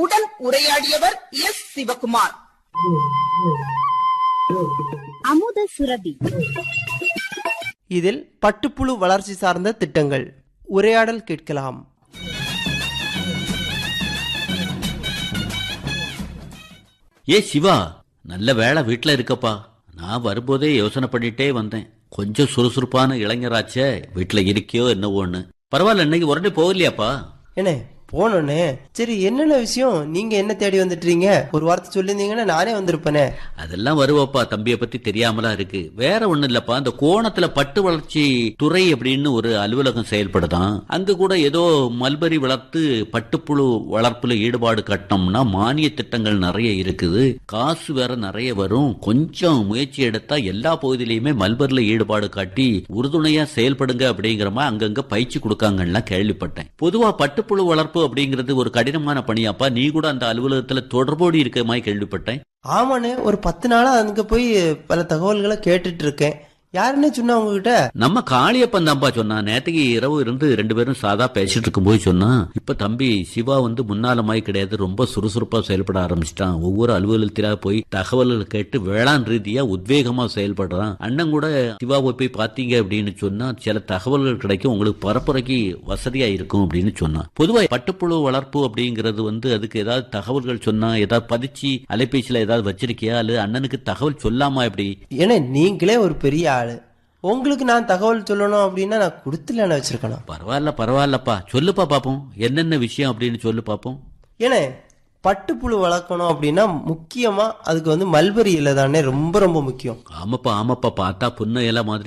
உடன் உரையாடியவர் எஸ் சிவகுமார் அமுத சுரபி இதில் பட்டுப்புழு வளர்ச்சி சார்ந்த திட்டங்கள் உரையாடல் கேட்கலாம் ஏ சிவா நல்ல வேலை வீட்ல இருக்கப்பா நான் வரும்போதே யோசனை பண்ணிட்டே வந்தேன் கொஞ்சம் சுறுசுறுப்பான இளைஞராச்சே வீட்ல இருக்கியோ என்னவோன்னு பரவாயில்ல இன்னைக்கு உடனே போகலையாப்பா என்ன போனோன்னே சரி என்னென்ன விஷயம் நீங்க என்ன தேடி வந்துட்டீங்க ஒரு வார்த்தை சொல்லியிருந்தீங்கன்னா நானே வந்திருப்பேனே அதெல்லாம் வருவாப்பா தம்பிய பத்தி தெரியாமலா இருக்கு வேற ஒண்ணு இல்லப்பா அந்த கோணத்துல பட்டு வளர்ச்சி துறை அப்படின்னு ஒரு அலுவலகம் செயல்படுதான் அங்க கூட ஏதோ மல்பரி வளர்த்து பட்டுப்புழு வளர்ப்புல ஈடுபாடு கட்டணும்னா மானிய திட்டங்கள் நிறைய இருக்குது காசு வேற நிறைய வரும் கொஞ்சம் முயற்சி எடுத்தா எல்லா பகுதியிலயுமே மல்பரில ஈடுபாடு காட்டி உறுதுணையா செயல்படுங்க அப்படிங்கிற மாதிரி அங்கங்க பயிற்சி கொடுக்காங்கன்னு கேள்விப்பட்டேன் பொதுவா பட்டுப்புழு வளர்ப்பு அப்படிங்கிறது ஒரு கடினமான பணியாப்பா நீ கூட அந்த அலுவலகத்துல தொடர்போடு இருக்க மாதிரி கேள்விப்பட்டேன் ஆமாண்ணே ஒரு பத்து நாளா அங்க போய் பல தகவல்களை கேட்டுட்டு இருக்கேன் யாருன்னே சொன்னா உங்ககிட்ட நம்ம காளியப்பன் தான்ப்பா சொன்னா நேற்றுக்கு இரவு இருந்து ரெண்டு பேரும் சாதா பேசிட்டு இருக்கும்போது சொன்னா இப்ப தம்பி சிவா வந்து முன்னால மாதிரி கிடையாது ரொம்ப சுறுசுறுப்பா செயல்பட ஆரம்பிச்சிட்டான் ஒவ்வொரு அலுவலகத்திலா போய் தகவல்கள் கேட்டு வேளாண் ரீதியா உத்வேகமா செயல்படுறான் அண்ணன் கூட சிவாவை போய் பாத்தீங்க அப்படின்னு சொன்னா சில தகவல்கள் கிடைக்கும் உங்களுக்கு பரப்புரைக்கு வசதியா இருக்கும் அப்படின்னு சொன்னான் பொதுவா பட்டுப்புழு வளர்ப்பு அப்படிங்கிறது வந்து அதுக்கு ஏதாவது தகவல்கள் சொன்னா ஏதாவது பதிச்சு அலைபேசியில ஏதாவது வச்சிருக்கியா அல்லது அண்ணனுக்கு தகவல் சொல்லாமா எப்படி ஏன்னா நீங்களே ஒரு பெரிய ஆளு உங்களுக்கு நான் தகவல் சொல்லணும் அப்படின்னா நான் கொடுத்துல வச்சிருக்கணும் பரவாயில்ல பரவாயில்லப்பா சொல்லுப்பா பாப்போம் என்னென்ன விஷயம் அப்படின்னு சொல்லு பாப்போம் ஏன்னா பட்டுப்புழு வளர்க்கணும் அப்படின்னா முக்கியமா அதுக்கு வந்து மல்பரி இலை தானே ரொம்ப ரொம்ப முக்கியம் ஆமாப்பா ஆமாப்பா பார்த்தா புன்ன இலை மாதிரி